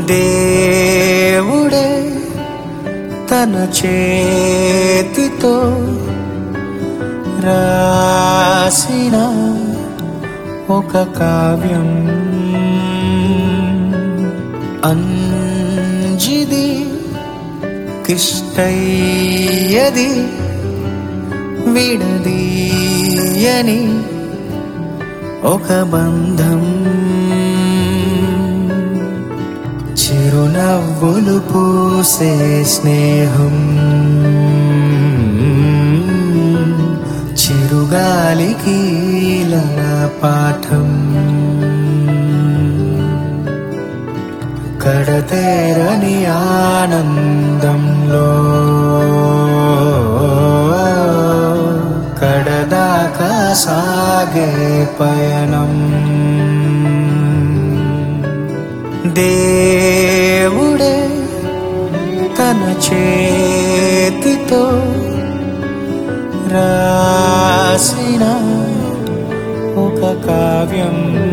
దేవుడే తన చేతితో రాసిన ఒక కావ్యం అంజిది కిష్టయ్యది విడదీయని ఒక బంధం చిరునవ్వులు పూసే స్నేహం చిరుగాలికి లలా పాఠం కడతేరని ఆనందంలో కడదాకా సాగే పయనం దేవుడే తన చేతితో రాసిన ఒక కావ్యం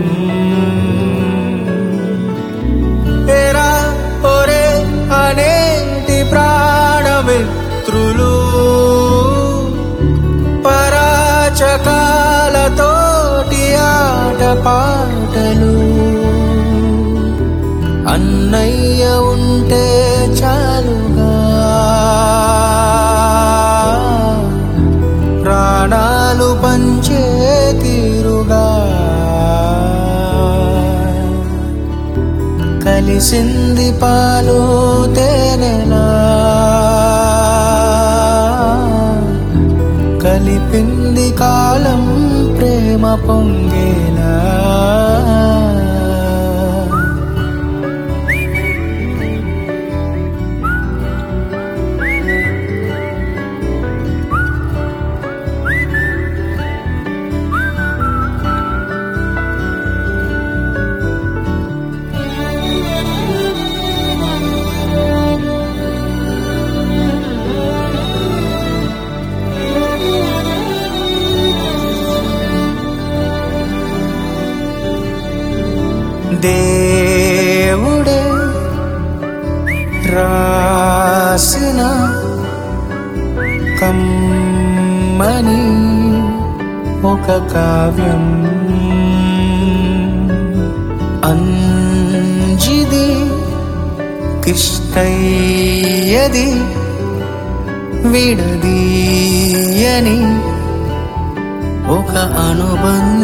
ఎరా ఒరే అనేటి ప్రాణమిత్రులు పరాచకాలతోటి ఆట పాటలు అన్నయ్య ఉంటే చాలుగా ప్రాణాలు పంచే తీరుగా కలిసింది పాలు తేనెలా కలిపింది కాలం ప్రేమ పొంగేలా దేవుడే రాసిన కమ్మని ఒక కావ్యం అంజిది కిష్టయ్యది విడదీయని ఒక అనుబంధం